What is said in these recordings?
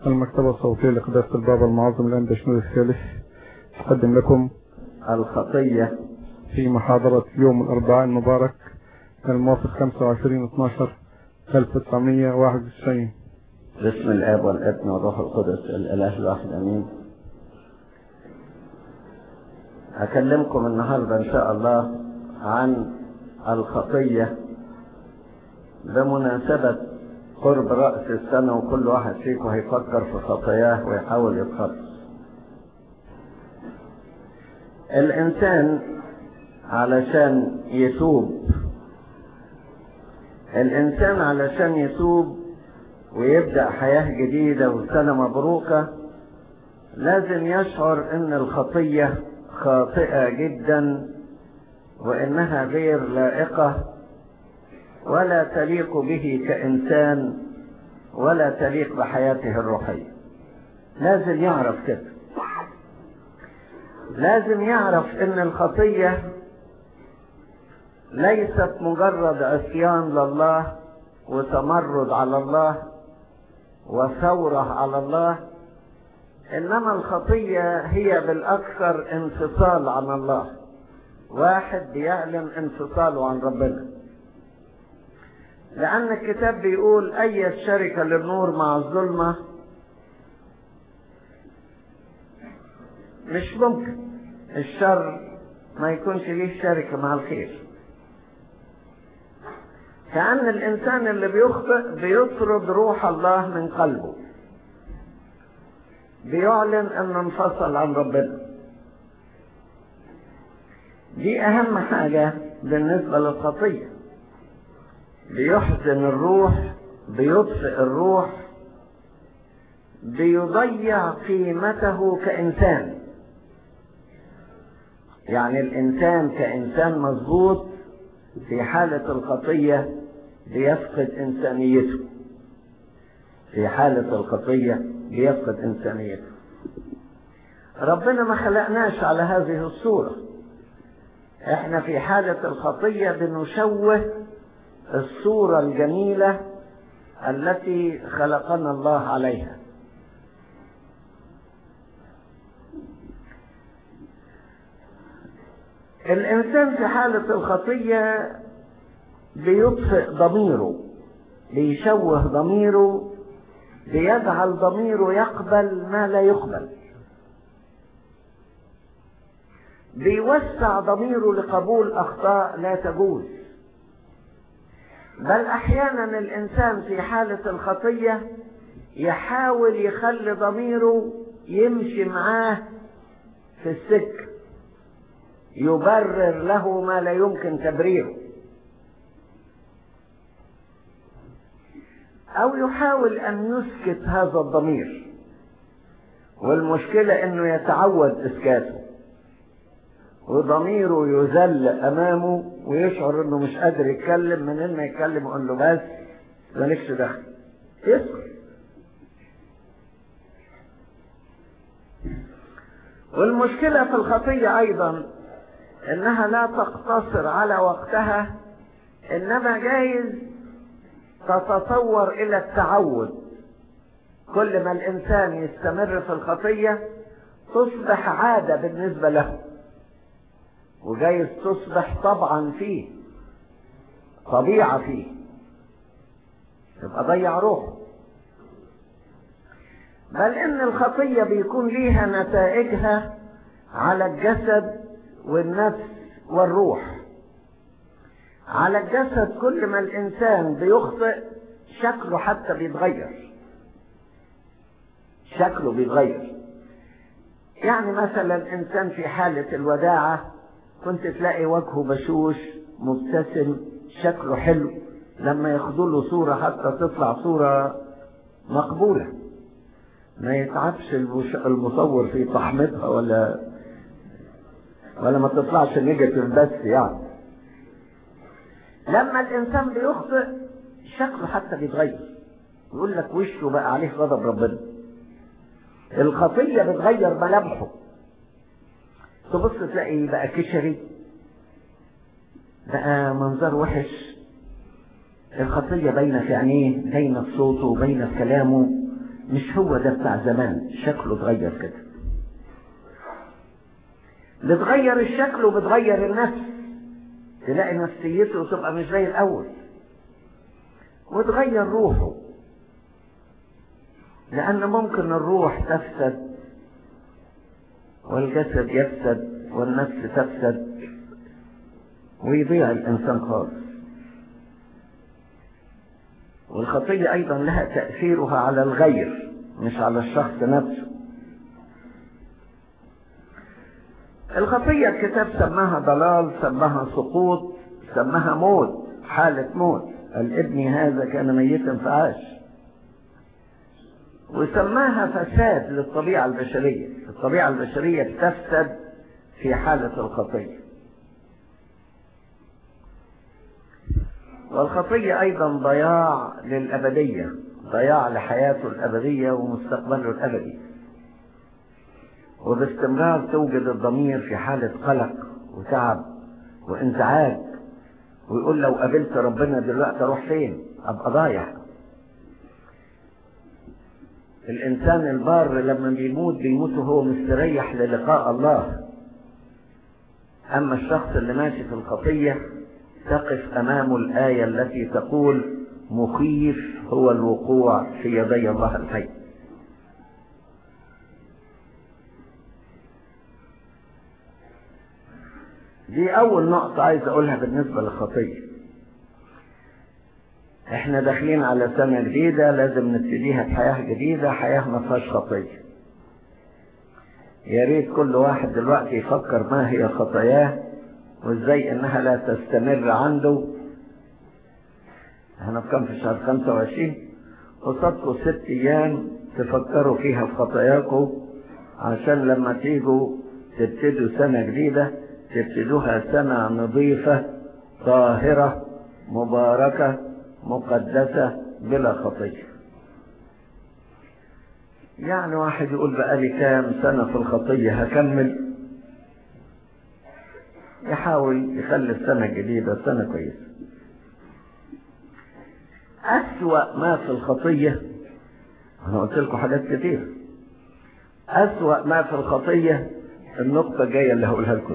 المكتبة الصوتية لقداسة البابا المعظم الآن بشنور الثالث تقدم لكم الخطية في محاضرة يوم الأربعاء المبارك الموافق 25 12 1991 باسم الآب والابن والروح القدس الإله الواحد أمين أكلمكم النهاردة إن شاء الله عن الخطية بمناسبة قرب رأس السنة وكل واحد فيكم هيفكر في خطاياه ويحاول يتخلص الإنسان علشان يتوب الإنسان علشان يتوب ويبدأ حياة جديدة وسنة مبروكة لازم يشعر ان الخطية خاطئة جدا وانها غير لائقة ولا تليق به كإنسان ولا تليق بحياته الروحية لازم يعرف كده لازم يعرف ان الخطية ليست مجرد عصيان لله وتمرد على الله وثورة على الله إنما الخطية هي بالأكثر انفصال عن الله واحد بيعلن انفصاله عن ربنا لأن الكتاب بيقول أي شركة للنور مع الظلمة مش ممكن الشر ما يكونش ليه شركة مع الخير كأن الإنسان اللي بيخطئ بيطرد روح الله من قلبه بيعلن أنه انفصل عن ربنا دي أهم حاجة بالنسبة للخطية بيحزن الروح بيطفئ الروح بيضيع قيمته كإنسان يعني الإنسان كإنسان مظبوط في حالة الخطية بيفقد إنسانيته في حالة الخطية بيفقد إنسانيته ربنا ما خلقناش على هذه الصورة احنا في حالة الخطية بنشوه الصورة الجميلة التي خلقنا الله عليها الإنسان في حالة الخطية بيطفئ ضميره بيشوه ضميره بيجعل ضميره يقبل ما لا يقبل بيوسع ضميره لقبول أخطاء لا تجوز بل أحيانا الإنسان في حالة الخطية يحاول يخلي ضميره يمشي معاه في السكه يبرر له ما لا يمكن تبريره او يحاول ان يسكت هذا الضمير والمشكلة انه يتعود اسكاته وضميره يذل امامه ويشعر انه مش قادر يتكلم من انه يتكلم يقول له بس مالكش دخل يسكت والمشكلة في الخطية ايضا انها لا تقتصر على وقتها انما جايز تتطور الى التعود كل ما الانسان يستمر في الخطية تصبح عادة بالنسبة له وجايز تصبح طبعا فيه طبيعة فيه يبقى ضيع روحه بل ان الخطية بيكون ليها نتائجها على الجسد والنفس والروح على الجسد كل ما الانسان بيخطئ شكله حتى بيتغير شكله بيتغير يعني مثلا انسان في حالة الوداعة كنت تلاقي وجهه بشوش مبتسم شكله حلو لما ياخدوا له صورة حتى تطلع صورة مقبولة ما يتعبش المصور في تحميضها ولا ولا ما تطلعش نيجاتيف بس يعني لما الانسان بيخطئ شكله حتى بيتغير يقول لك وشه بقى عليه غضب ربنا الخطية بتغير ملامحه تبص تلاقي بقى كشري بقى منظر وحش الخطية باينة في عينيه باينة في صوته باينة في كلامه مش هو ده بتاع زمان شكله اتغير كده بتغير الشكل وبتغير النفس تلاقي نفسيته تبقى مش زي الاول وتغير روحه لان ممكن الروح تفسد والجسد يفسد والنفس تفسد ويضيع الانسان خالص والخطيه ايضا لها تاثيرها على الغير مش على الشخص نفسه الخطيه الكتاب سماها ضلال سماها سقوط سماها موت حاله موت الابن هذا كان ميتا فعاش وسماها فساد للطبيعه البشريه الطبيعه البشريه بتفسد في حاله الخطيه والخطية أيضا ضياع للأبدية ضياع لحياته الأبدية ومستقبله الأبدي وباستمرار توجد الضمير في حالة قلق وتعب وانزعاج ويقول لو قابلت ربنا دلوقتي اروح فين ابقى ضايع الانسان البار لما بيموت بيموت وهو مستريح للقاء الله اما الشخص اللي ماشي في الخطيه تقف امامه الايه التي تقول مخيف هو الوقوع في يدي الله الحي دي اول نقطة عايز اقولها بالنسبة للخطية احنا داخلين على سنة جديدة لازم نبتديها بحياة جديدة حياة ما فيهاش خطية يا ريت كل واحد دلوقتي يفكر ما هي خطاياه وازاي انها لا تستمر عنده احنا في كام في شهر 25 قصادكم ست ايام تفكروا فيها في خطاياكم عشان لما تيجوا تبتدوا سنة جديدة تبتدوها سنة نظيفة طاهرة مباركة مقدسة بلا خطية يعني واحد يقول بقالي كام سنة في الخطية هكمل يحاول يخلي السنة الجديدة سنة كويسة أسوأ ما في الخطية أنا قلت لكم حاجات كتير أسوأ ما في الخطية النقطة الجاية اللي هقولها لكم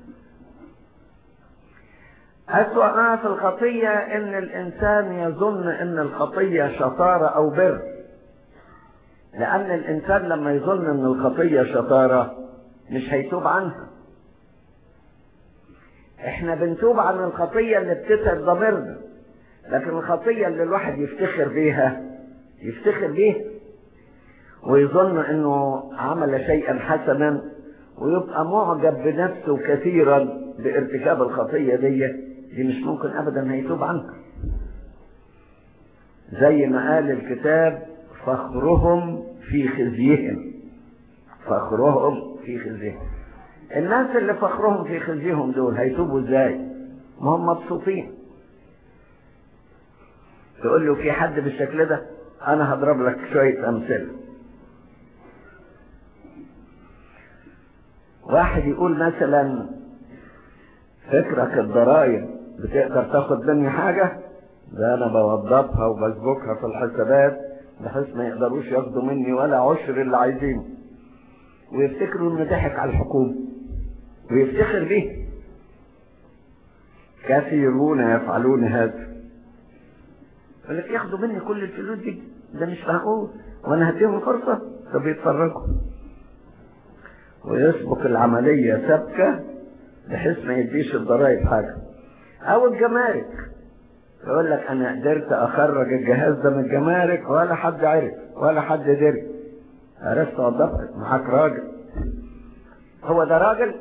أسوأ ما في الخطية إن الإنسان يظن إن الخطية شطارة أو بر لأن الإنسان لما يظن إن الخطية شطارة مش هيتوب عنها إحنا بنتوب عن الخطية اللي بتتعب ضميرنا لكن الخطية اللي الواحد يفتخر بيها يفتخر بيها ويظن إنه عمل شيئا حسنا ويبقى معجب بنفسه كثيرا بارتكاب الخطية دي دي مش ممكن ابدا هيتوب عنها زي ما قال الكتاب فخرهم في خزيهم فخرهم في خزيهم الناس اللي فخرهم في خزيهم دول هيتوبوا ازاي ما هم مبسوطين تقول له في حد بالشكل ده انا هضرب لك شوية امثله واحد يقول مثلا فكرك الضرائب بتقدر تاخد مني حاجة ده انا بوظفها وبسبكها في الحسابات بحيث ما يقدروش ياخدوا مني ولا عشر اللي عايزينه ويفتكروا انه ضحك على الحكومة ويفتخر بيه كثيرون يفعلون هذا يقول لك ياخدوا مني كل الفلوس دي ده مش معقول وانا هديهم فرصة طب يتفرجوا ويسبق العملية سبكة بحيث ما يديش الضرائب حاجة او الجمارك يقول لك انا قدرت اخرج الجهاز ده من الجمارك ولا حد عرف ولا حد دري عرفت اوضحك معاك راجل هو ده راجل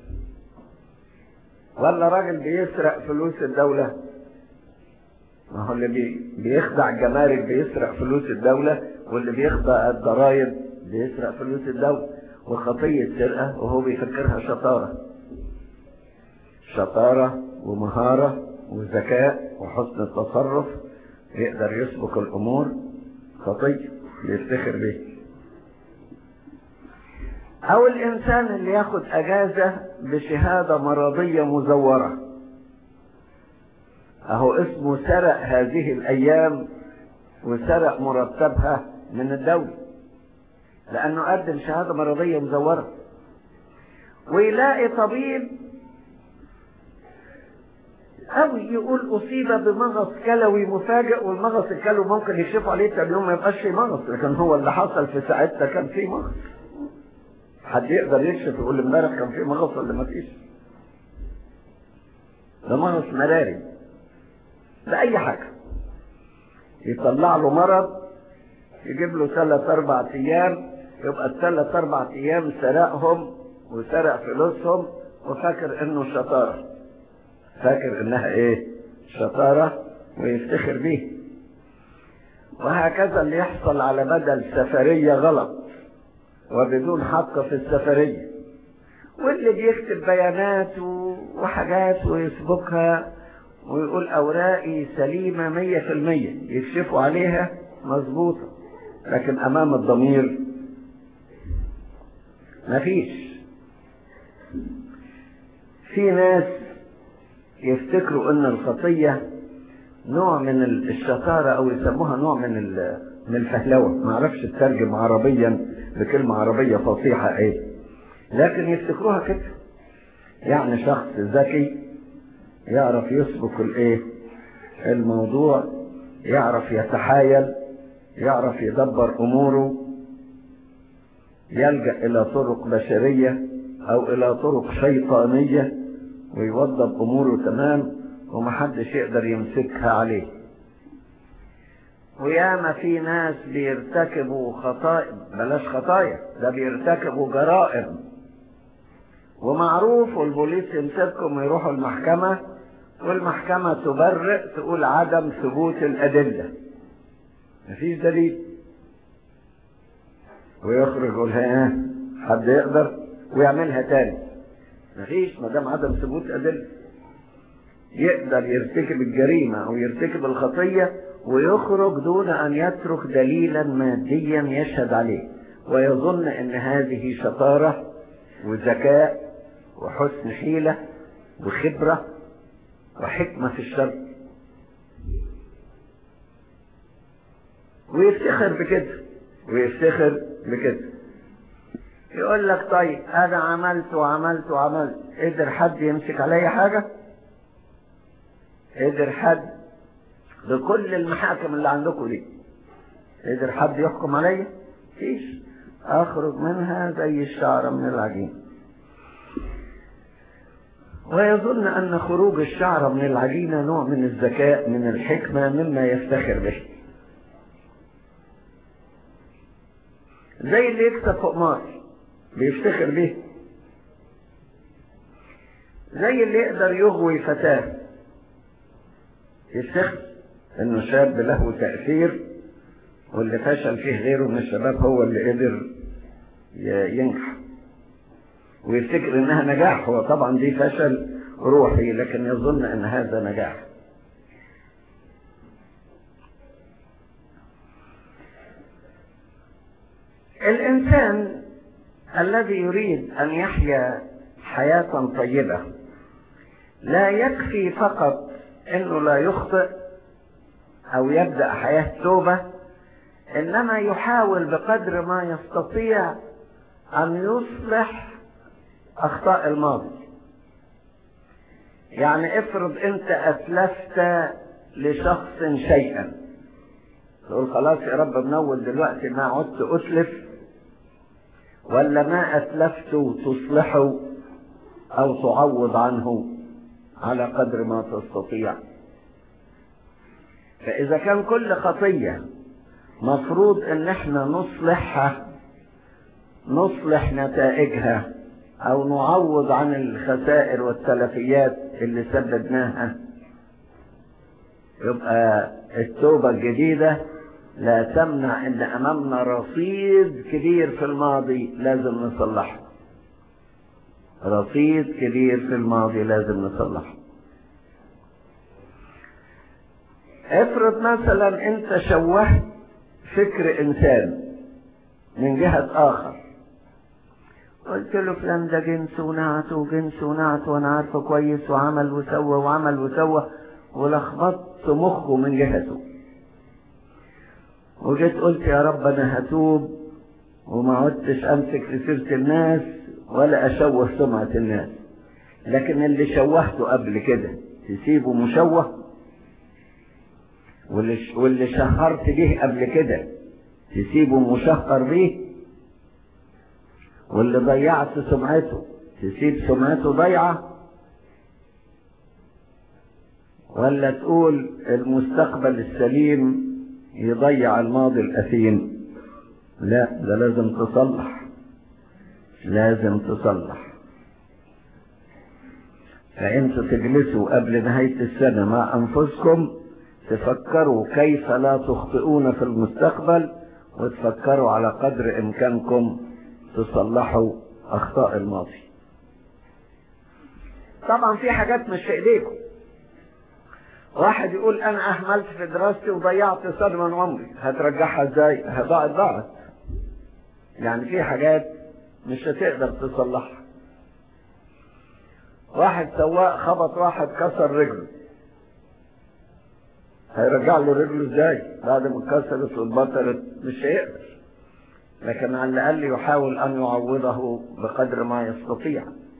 ولا راجل بيسرق فلوس الدولة ما هو اللي بي بيخدع الجمارك بيسرق فلوس الدولة واللي بيخدع الضرائب بيسرق فلوس الدولة وخطية سرقة وهو بيفكرها شطارة شطارة ومهارة وذكاء وحسن التصرف يقدر يسبق الأمور خطية يفتخر به أو الإنسان اللي ياخد أجازة بشهادة مرضية مزورة أهو اسمه سرق هذه الأيام وسرق مرتبها من الدولة لأنه قدم شهادة مرضية مزورة ويلاقي طبيب أو يقول أصيب بمغص كلوي مفاجئ والمغص الكلوي ممكن يكشفوا عليه تاني يوم ما يبقاش فيه مغص لكن هو اللي حصل في ساعتها كان فيه مغص حد يقدر يكشف يقول امبارح كان فيه مغص ولا ما فيش ده مغص مراري ده أي حاجة يطلع له مرض يجيب له ثلاث أربع أيام يبقى الثلاث أربع أيام سرقهم وسرق فلوسهم وفاكر إنه شطارة فاكر إنها إيه؟ شطارة ويفتخر بيه وهكذا اللي يحصل على بدل سفرية غلط وبدون حق في السفرية واللي بيكتب بيانات وحاجات ويسبقها ويقول أوراقي سليمة مية في المية يكشفوا عليها مظبوطة لكن أمام الضمير مفيش في ناس يفتكروا ان الخطية نوع من الشطارة او يسموها نوع من من الفهلوة ما اعرفش اترجم عربيا بكلمة عربية فصيحة ايه لكن يفتكروها كده يعني شخص ذكي يعرف يسبق الايه الموضوع يعرف يتحايل يعرف يدبر اموره يلجأ الى طرق بشرية او الى طرق شيطانية ويوضب اموره تمام ومحدش يقدر يمسكها عليه وياما في ناس بيرتكبوا خطايا بلاش خطايا ده بيرتكبوا جرائم ومعروف والبوليس يمسكهم ويروحوا المحكمة والمحكمة تبرئ تقول عدم ثبوت الأدلة مفيش دليل ويخرج يقول ها حد يقدر ويعملها تاني مفيش ما دام عدم ثبوت أدلة يقدر يرتكب الجريمة أو يرتكب الخطية ويخرج دون أن يترك دليلا ماديا يشهد عليه ويظن أن هذه شطارة وذكاء وحسن حيلة وخبرة وحكمة في الشر ويفتخر بكده ويفتخر بكده يقول لك طيب انا عملت وعملت وعملت قدر حد يمسك علي حاجة قدر حد بكل المحاكم اللي عندكم دي قدر حد يحكم عليا فيش اخرج منها زي الشعرة من العجين ويظن ان خروج الشعرة من العجينة نوع من الذكاء من الحكمة مما يفتخر به زي اللي يكسب فوق مار بيفتخر به زي اللي يقدر يغوي فتاة يفتخر انه شاب له تأثير واللي فشل فيه غيره من الشباب هو اللي قدر ينجح ويفتكر انها نجاح هو طبعا دي فشل روحي لكن يظن ان هذا نجاح الانسان الذي يريد ان يحيا حياة طيبة لا يكفي فقط انه لا يخطئ او يبدأ حياة توبة انما يحاول بقدر ما يستطيع ان يصلح اخطاء الماضي يعني افرض انت اتلفت لشخص شيئا تقول خلاص يا رب منول دلوقتي ما عدت اتلف ولا ما اتلفت تصلحه او تعوض عنه على قدر ما تستطيع فاذا كان كل خطية مفروض ان احنا نصلحها نصلح نتائجها او نعوض عن الخسائر والتلفيات اللي سببناها يبقى التوبة الجديدة لا تمنع ان امامنا رصيد كبير في الماضي لازم نصلحه رصيد كبير في الماضي لازم نصلحه افرض مثلا انت شوهت فكر انسان من جهة اخر قلت له فلان ده جنس ونعت وجنس ونعت وانا عارفه كويس وعمل وسوى وعمل وسوى ولخبطت مخه من جهته وجيت قلت يا رب انا هتوب وما عدتش امسك في سيرة الناس ولا اشوه سمعة الناس لكن اللي شوهته قبل كده تسيبه مشوه واللي واللي شهرت به قبل كده تسيبه مشهر به واللي ضيعت سمعته تسيب سمعته ضيعة ولا تقول المستقبل السليم يضيع الماضي الأثيم لا ده لازم تصلح لازم تصلح فانتوا تجلسوا قبل نهاية السنة مع أنفسكم تفكروا كيف لا تخطئون في المستقبل وتفكروا على قدر إمكانكم تصلحوا أخطاء الماضي طبعا في حاجات مش في إيديكم واحد يقول أنا أهملت في دراستي وضيعت سنة من عمري هترجعها إزاي؟ ضاعت ضاعت يعني في حاجات مش هتقدر تصلحها واحد سواق خبط واحد كسر رجله هيرجع له رجله ازاي بعد ما اتكسرت واتبطلت مش هيقدر لكن على الاقل يحاول ان يعوضه بقدر ما يستطيع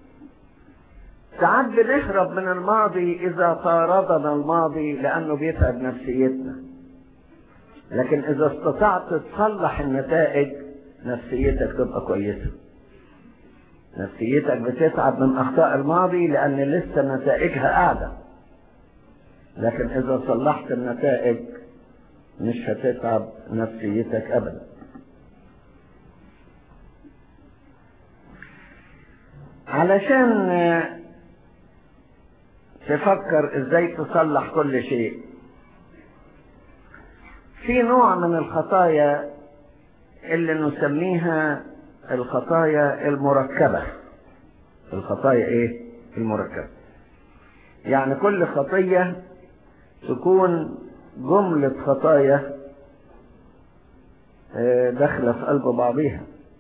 ساعات بنهرب من الماضي اذا طاردنا الماضي لانه بيتعب نفسيتنا لكن اذا استطعت تصلح النتائج نفسيتك تبقى كويسه نفسيتك بتتعب من اخطاء الماضي لان لسه نتائجها قاعده لكن اذا صلحت النتائج مش هتتعب نفسيتك ابدا علشان تفكر ازاي تصلح كل شيء في نوع من الخطايا اللي نسميها الخطايا المركبة الخطايا ايه المركبة يعني كل خطية تكون جملة خطايا داخلة في قلب بعضها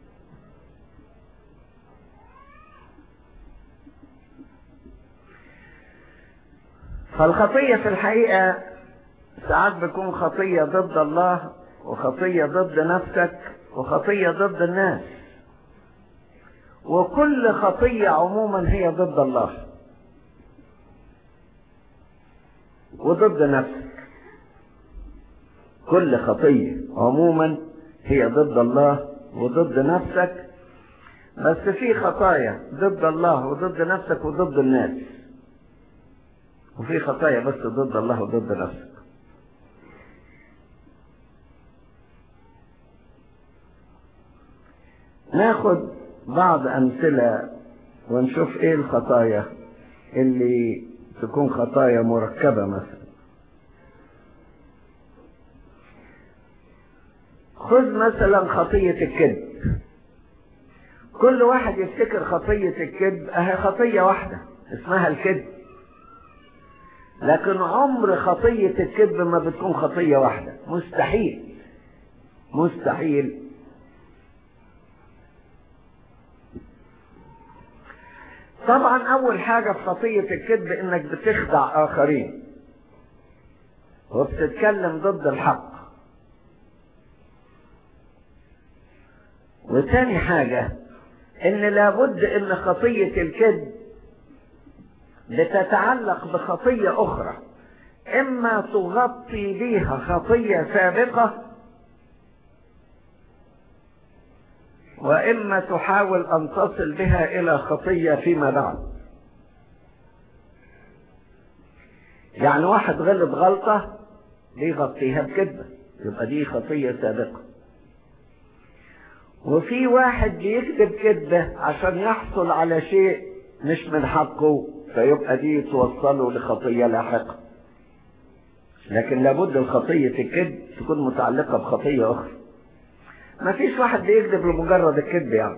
فالخطية في الحقيقة ساعات بتكون خطية ضد الله وخطية ضد نفسك وخطية ضد الناس وكل خطية عموما هي ضد الله وضد نفسك كل خطية عموما هي ضد الله وضد نفسك بس في خطايا ضد الله وضد نفسك وضد الناس وفي خطايا بس ضد الله وضد نفسك ناخد بعض أمثلة ونشوف إيه الخطايا اللي تكون خطايا مركبة مثلا خذ مثلا خطية الكذب كل واحد يفتكر خطية الكذب اهي خطية واحدة اسمها الكذب لكن عمر خطية الكذب ما بتكون خطية واحدة مستحيل مستحيل طبعا اول حاجة في خطية الكذب انك بتخدع اخرين وبتتكلم ضد الحق وتاني حاجة ان لابد ان خطية الكذب بتتعلق بخطية اخرى اما تغطي بيها خطية سابقة واما تحاول ان تصل بها الى خطية فيما بعد يعني واحد غلط غلطة بيغطيها بكذبة يبقى دي خطية سابقة وفي واحد بيكذب كذبة عشان يحصل على شيء مش من حقه فيبقى دي توصله لخطية لاحقة لكن لابد الخطية الكذب تكون متعلقة بخطية أخرى ما فيش واحد بيكذب لمجرد الكذب يعني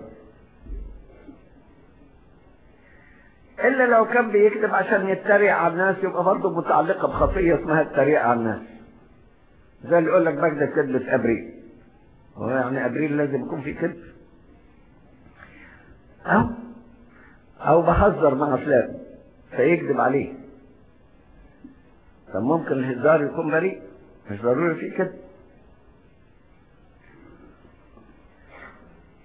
إلا لو كان بيكذب عشان يتريق على الناس يبقى برضه متعلقة بخطية اسمها التريق على الناس زي اللي يقول لك بكذب كذبة أبريل هو يعني ابريل لازم يكون في كذب او او بهزر مع فلان فيكذب عليه طب ممكن الهزار يكون بريء مش ضروري في كذب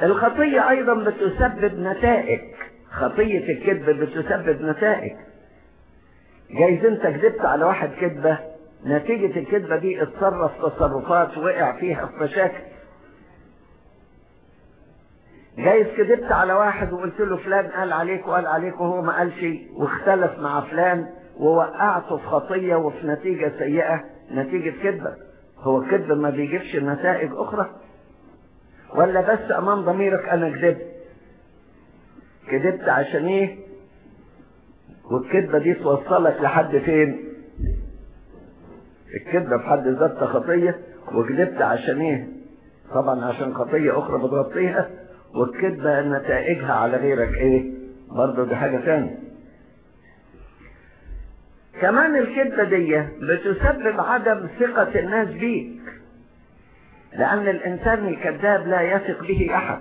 الخطية أيضا بتسبب نتائج خطية الكذب بتسبب نتائج جايز انت كذبت على واحد كذبة نتيجة الكذبة دي اتصرف تصرفات وقع فيها في مشاكل جايز كذبت على واحد وقلت له فلان قال عليك وقال عليك وهو ما قالش واختلف مع فلان ووقعته في خطية وفي نتيجة سيئة نتيجة كذبة هو الكذب ما بيجيبش نتائج أخرى ولا بس أمام ضميرك أنا كذبت كذبت عشان إيه والكذبة دي توصلك لحد فين الكذبة في حد ذاتها خطية وكذبت عشان إيه طبعا عشان خطية أخرى بتغطيها والكذبة نتائجها على غيرك إيه برضه دي حاجة تانية كمان الكذبة دي بتسبب عدم ثقة الناس بيك لأن الإنسان الكذاب لا يثق به أحد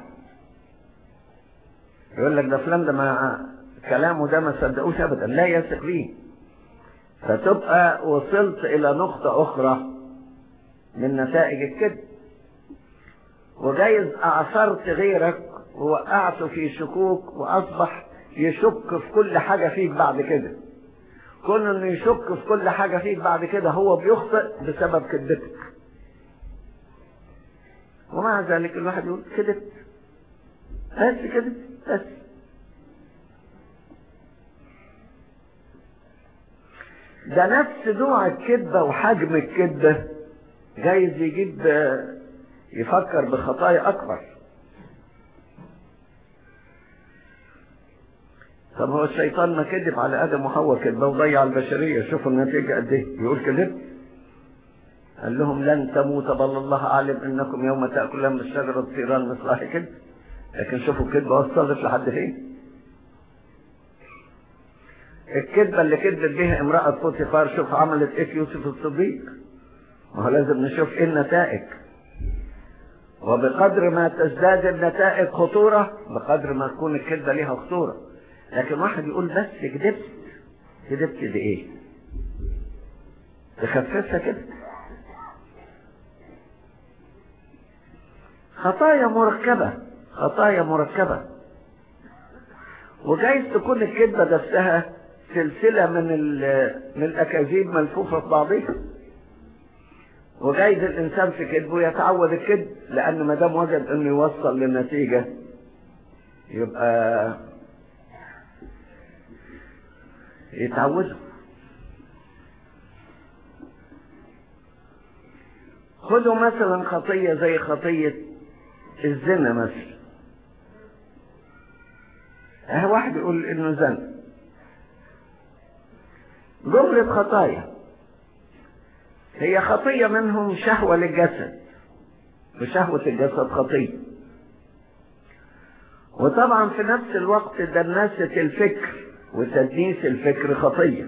يقول لك ده فلان ده ما كلامه ده ما صدقوش أبدا لا يثق به فتبقى وصلت إلى نقطة أخرى من نتائج الكذب وجايز أعثرت غيرك ووقعته في شكوك وأصبح يشك في كل حاجة فيك بعد كده كون انه يشك في كل حاجة فيك بعد كده هو بيخطئ بسبب كذبتك ومع ذلك الواحد يقول كذبت بس كذبت بس ده نفس نوع الكذبة وحجم الكذبة جايز يجيب يفكر بخطايا أكبر طب هو الشيطان ما كذب على ادم وحواء كذبه وضيع البشريه شوفوا النتيجه قد ايه يقول كذب قال لهم لن تموت بل الله اعلم انكم يوم تاكلون من الشجره تصيران مثل كذب لكن شوفوا الكذبه وصلت لحد فين الكذبه اللي كذبت بها امراه بوتيفار شوف عملت ايه في يوسف الصديق ما هو لازم نشوف ايه النتائج وبقدر ما تزداد النتائج خطوره بقدر ما تكون الكذبه ليها خطوره لكن واحد يقول بس كذبت كذبت بايه تخففها كده خطايا مركبة خطايا مركبة وجايز تكون الكذبة نفسها سلسلة من من الأكاذيب ملفوفة في بعضها وجايز الإنسان في كذبه يتعود الكذب لأن ما دام وجد إنه يوصل للنتيجة يبقى يتعودوا خذوا مثلا خطية زي خطية الزنا مثلا اه واحد يقول انه زنا جملة خطايا هي خطية منهم شهوة للجسد وشهوة الجسد خطية وطبعا في نفس الوقت دناسة الفكر وتدنيس الفكر خطية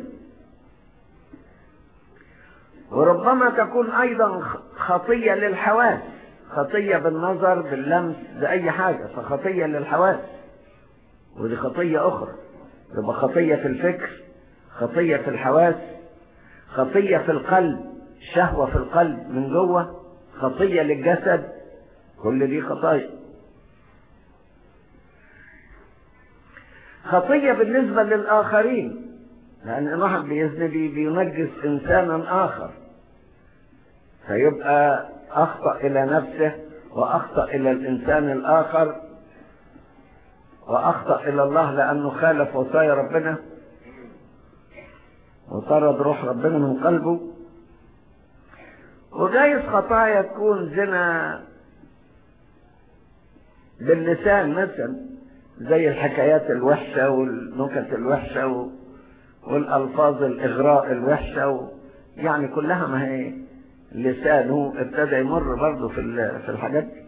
وربما تكون أيضا خطية للحواس خطية بالنظر باللمس بأي حاجة فخطية للحواس ودي خطية أخرى يبقى خطية في الفكر خطية في الحواس خطية في القلب شهوة في القلب من جوه خطية للجسد كل دي خطايا خطية بالنسبة للآخرين لأن الواحد بيزني بينجس إنسانا آخر فيبقى أخطأ إلى نفسه وأخطأ إلى الإنسان الآخر وأخطأ إلى الله لأنه خالف وصايا ربنا وطرد روح ربنا من قلبه وجايز خطايا تكون زنا باللسان مثلا زي الحكايات الوحشة والنكت الوحشة و... والألفاظ الإغراء الوحشة و... يعني كلها ما هي لسانه ابتدى يمر برضه في ال... في الحاجات دي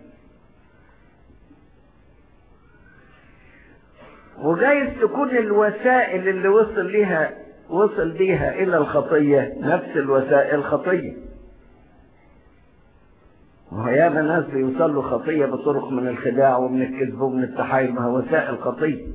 وجايز تكون الوسائل اللي وصل ليها وصل بيها إلى الخطية نفس الوسائل خطية وياما ناس بيوصلوا خطية بطرق من الخداع ومن الكذب ومن التحايل ما هو وسائل خطية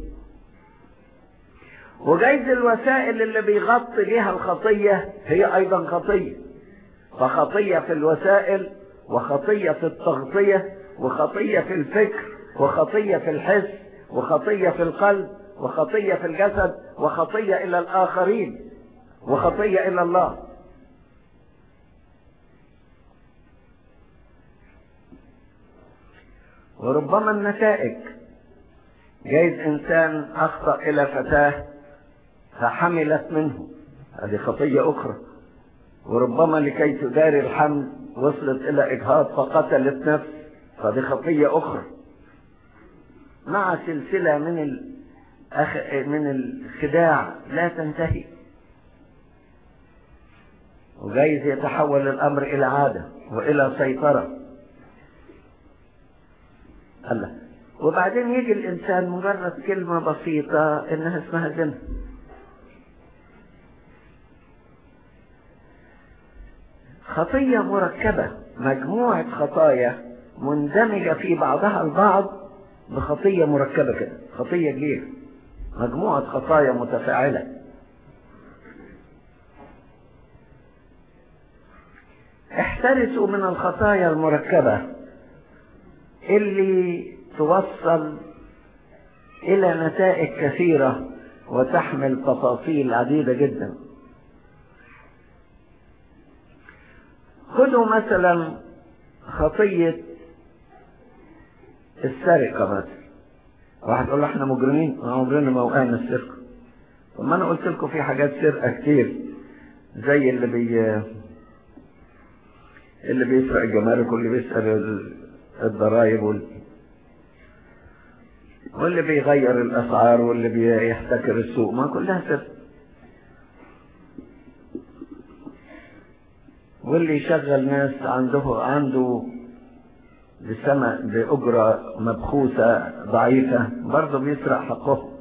وجايز الوسائل اللي بيغطي بيها الخطية هي أيضا خطية فخطية في الوسائل وخطية في التغطية وخطية في الفكر وخطية في الحس وخطية في القلب وخطية في الجسد وخطية إلى الآخرين وخطية إلى الله وربما النتائج جايز إنسان أخطأ إلى فتاة فحملت منه هذه خطية أخرى وربما لكي تداري الحمل وصلت إلى إجهاض فقتلت نفس فهذه خطية أخرى مع سلسلة من الأخ... من الخداع لا تنتهي وجايز يتحول الأمر إلى عادة وإلى سيطرة الله وبعدين يجي الإنسان مجرد كلمة بسيطة إنها اسمها زنا خطية مركبة مجموعة خطايا مندمجة في بعضها البعض بخطية مركبة كده خطية كبيرة مجموعة خطايا متفاعلة احترسوا من الخطايا المركبة اللي توصل إلى نتائج كثيرة وتحمل تفاصيل عديدة جدا خذوا مثلا خطية السرقة مثلا واحد يقول له احنا مجرمين عمرنا ما وقعنا السرقة طب ما انا قلت لكم في حاجات سرقة كتير زي اللي بي اللي بيسرق الجمارك واللي بيسأل الضرايب وال... واللي بيغير الاسعار واللي بيحتكر السوق ما كلها سرقة واللي يشغل ناس عنده عنده بسمع بأجرة مبخوسة ضعيفة برضه بيسرق حقه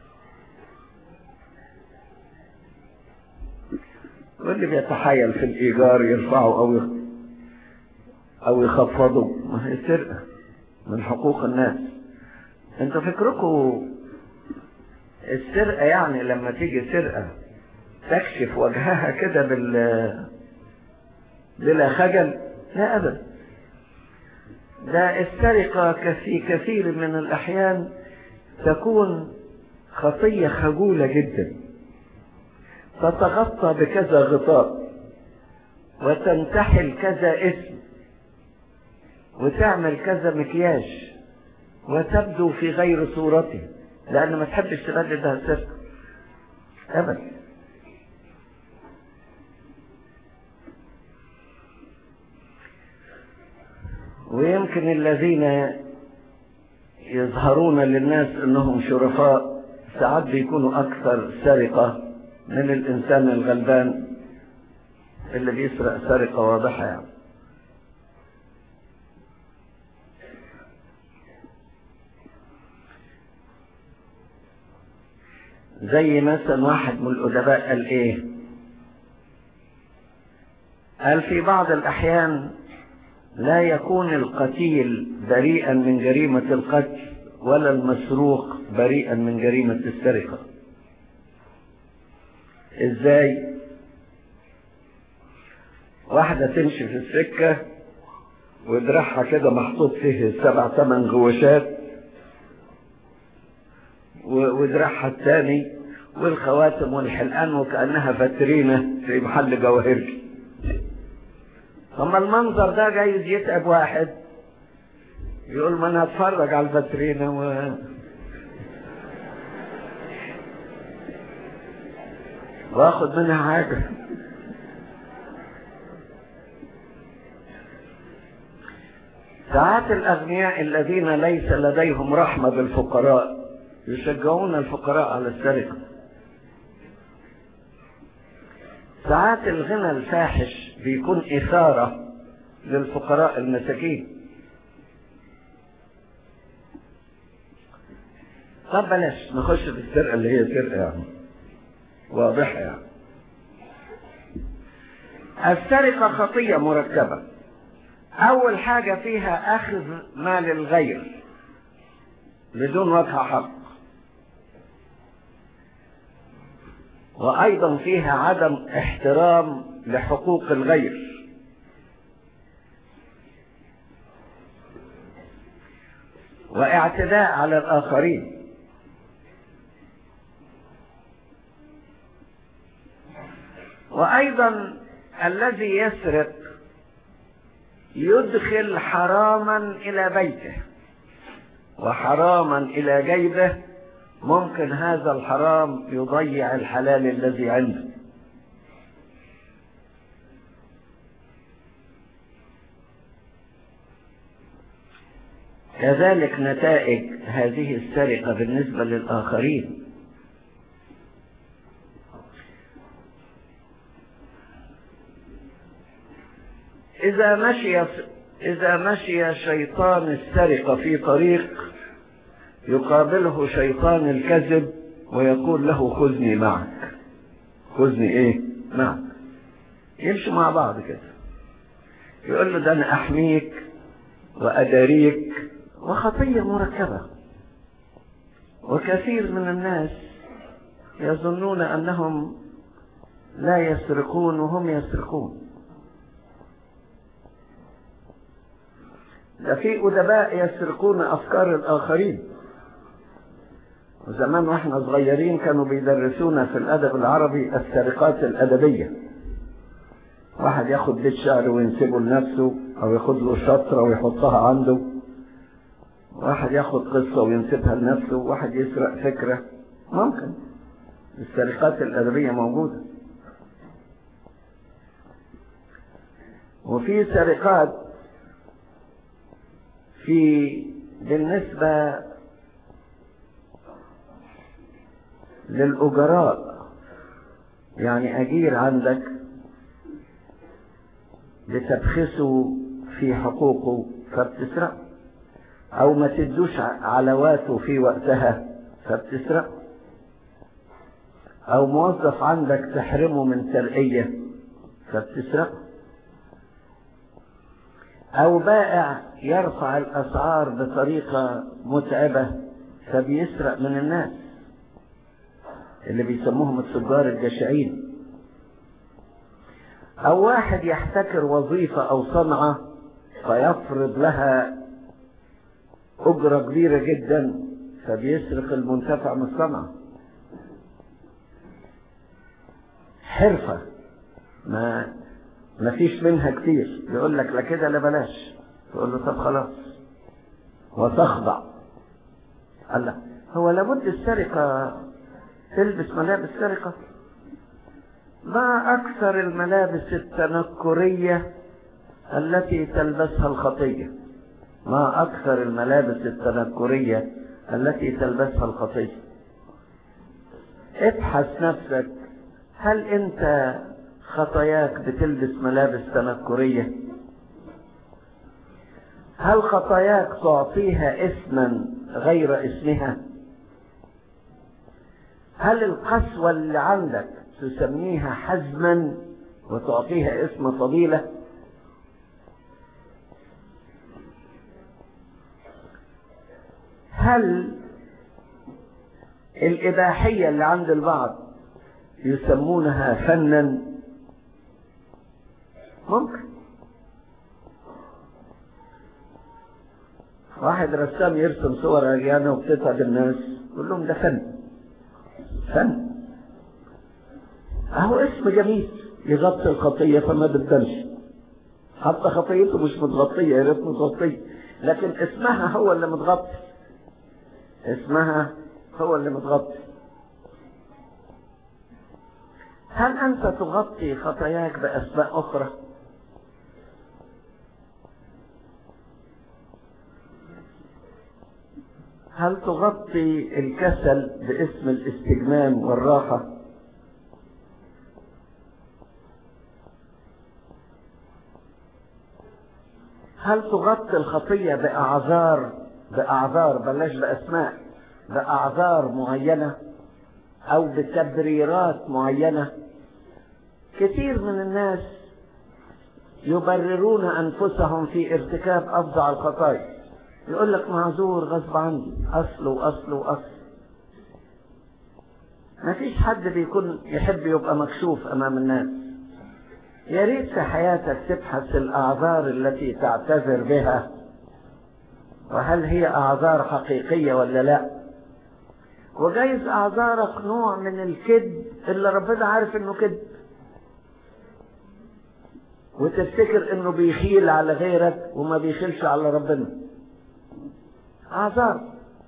واللي بيتحايل في الإيجار يرفعه أو أو يخفضه ما هي سرقة من حقوق الناس انتوا فكركم السرقة يعني لما تيجي سرقة تكشف وجهها كده بال بلا خجل لا أبدا ده السرقة في كثير من الأحيان تكون خطية خجولة جدا تتغطى بكذا غطاء وتنتحل كذا اسم وتعمل كذا مكياج وتبدو في غير صورته لأن ما تحبش تغلب ده السرقة أبدا ويمكن الذين يظهرون للناس انهم شرفاء ساعات بيكونوا اكثر سرقة من الانسان الغلبان اللي بيسرق سرقة واضحة يعني زي مثلا واحد من الأدباء قال ايه قال في بعض الأحيان لا يكون القتيل بريئا من جريمة القتل ولا المسروق بريئا من جريمة السرقة ازاي واحدة تمشي في السكة ودراعها كده محطوط فيه سبع ثمان غوشات ودراعها الثاني والخواتم والحلقان وكأنها فترينة في محل جواهرجي اما المنظر ده جايز يتعب واحد يقول ما انا هتفرج على الفاترينا و واخد منها حاجة ساعات الأغنياء الذين ليس لديهم رحمة بالفقراء يشجعون الفقراء على السرقة ساعات الغنى الفاحش بيكون إثارة للفقراء المساكين طب بلاش نخش في السرقة اللي هي سرقة يعني واضحة يعني السرقة خطية مركبة أول حاجة فيها أخذ مال الغير بدون وجه حق وأيضا فيها عدم احترام لحقوق الغير واعتداء على الآخرين وأيضا الذي يسرق يدخل حراما إلى بيته وحراما إلى جيبه ممكن هذا الحرام يضيع الحلال الذي عنده كذلك نتائج هذه السرقة بالنسبة للآخرين إذا مشي إذا مشي شيطان السرقة في طريق يقابله شيطان الكذب ويقول له خذني معك خذني ايه معك يمشي مع بعض كده يقول له ده انا احميك واداريك وخطية مركبة وكثير من الناس يظنون انهم لا يسرقون وهم يسرقون ده في أدباء يسرقون أفكار الآخرين وزمان واحنا صغيرين كانوا بيدرسونا في الأدب العربي السرقات الأدبية واحد ياخد بيت شعر وينسبه لنفسه أو ياخد له شطرة ويحطها عنده واحد ياخد قصة وينسبها لنفسه واحد يسرق فكرة ممكن السرقات الأدبية موجودة وفي سرقات في بالنسبة للأجراء يعني أجير عندك بتبخسه في حقوقه فبتسرق أو ما تدوش علاواته في وقتها فبتسرق أو موظف عندك تحرمه من ترقية فبتسرق أو بائع يرفع الأسعار بطريقة متعبة فبيسرق من الناس اللي بيسموهم التجار الجشعين أو واحد يحتكر وظيفة أو صنعة فيفرض لها أجرة كبيرة جدا فبيسرق المنتفع من الصنعة حرفة ما ما فيش منها كتير يقول لك لا كده لا بلاش تقول له طب خلاص وتخضع قال لا هو لابد السرقة تلبس ملابس سرقة ما أكثر الملابس التنكرية التي تلبسها الخطية ما أكثر الملابس التنكرية التي تلبسها الخطية ابحث نفسك هل أنت خطاياك بتلبس ملابس تنكرية هل خطاياك تعطيها اسما غير اسمها هل القسوة اللي عندك تسميها حزما وتعطيها اسم فضيلة هل الإباحية اللي عند البعض يسمونها فنا ممكن واحد رسام يرسم صور عريانة وبتتعب الناس يقول لهم ده فن فن اهو اسم جميل يغطي الخطية فما بتبانش حتى خطيته مش متغطية يا ريت متغطية لكن اسمها هو اللي متغطي اسمها هو اللي متغطي هل أنت تغطي خطاياك بأسماء أخرى؟ هل تغطي الكسل باسم الاستجمام والراحة؟ هل تغطي الخطية بأعذار بأعذار بلاش بأسماء بأعذار معينة أو بتبريرات معينة كثير من الناس يبررون أنفسهم في ارتكاب أفظع الخطايا يقول لك معذور غصب عني أصل وأصل وأصل ما فيش حد بيكون يحب يبقى مكشوف أمام الناس يا ريت في حياتك تبحث الأعذار التي تعتذر بها وهل هي أعذار حقيقية ولا لا وجايز أعذارك نوع من الكذب اللي ربنا عارف إنه كذب وتفتكر إنه بيخيل على غيرك وما بيخيلش على ربنا أعذار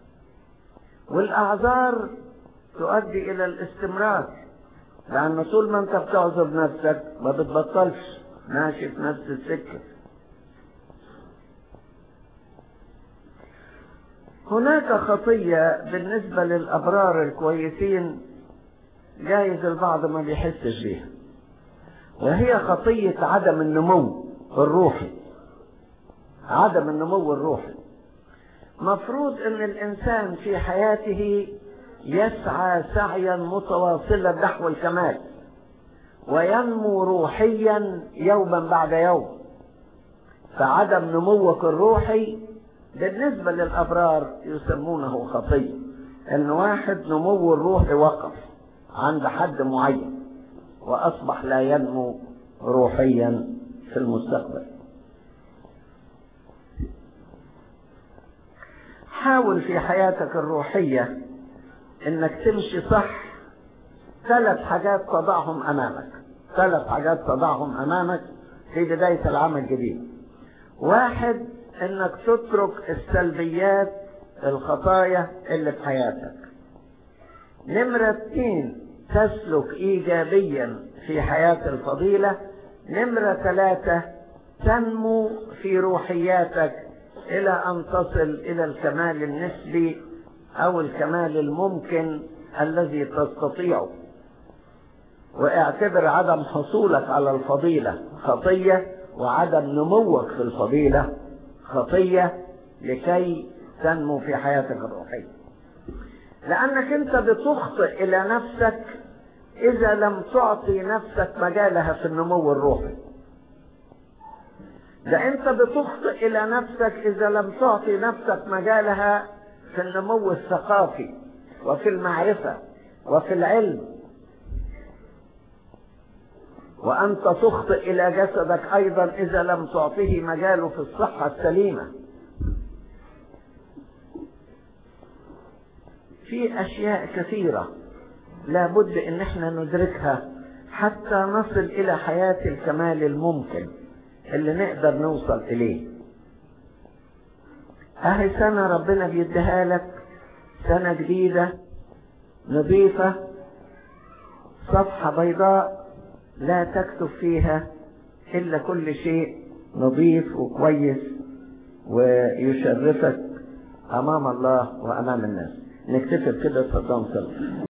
والأعذار تؤدي إلى الاستمرار لأن طول ما أنت بتعذر نفسك ما بتبطلش ماشي في نفس السكة هناك خطية بالنسبة للأبرار الكويسين جايز البعض ما بيحسش بيها وهي خطية عدم النمو الروحي عدم النمو الروحي مفروض ان الانسان في حياته يسعى سعيا متواصلا نحو الكمال وينمو روحيا يوما بعد يوم فعدم نموك الروحي بالنسبة للأبرار يسمونه خطية إن واحد نمو الروح وقف عند حد معين وأصبح لا ينمو روحيا في المستقبل حاول في حياتك الروحية انك تمشي صح ثلاث حاجات تضعهم امامك ثلاث حاجات تضعهم امامك في بداية العام الجديد واحد انك تترك السلبيات الخطايا اللي في حياتك نمرة اثنين تسلك ايجابيا في حياة الفضيلة نمرة ثلاثة تنمو في روحياتك الى ان تصل الى الكمال النسبي او الكمال الممكن الذي تستطيعه واعتبر عدم حصولك على الفضيلة خطية وعدم نموك في الفضيلة خطية لكي تنمو في حياتك الروحية لأنك أنت بتخطئ إلى نفسك إذا لم تعطي نفسك مجالها في النمو الروحي ده أنت بتخطئ إلى نفسك إذا لم تعطي نفسك مجالها في النمو الثقافي وفي المعرفة وفي العلم وأنت تخطئ إلى جسدك أيضا إذا لم تعطيه مجاله في الصحة السليمة في أشياء كثيرة لابد إن احنا ندركها حتى نصل إلى حياة الكمال الممكن اللي نقدر نوصل إليه أهي سنة ربنا بيديها لك سنة جديدة نظيفة صفحة بيضاء لا تكتب فيها إلا كل شيء نظيف وكويس ويشرفك أمام الله وأمام الناس نكتفي بكده صدام صلى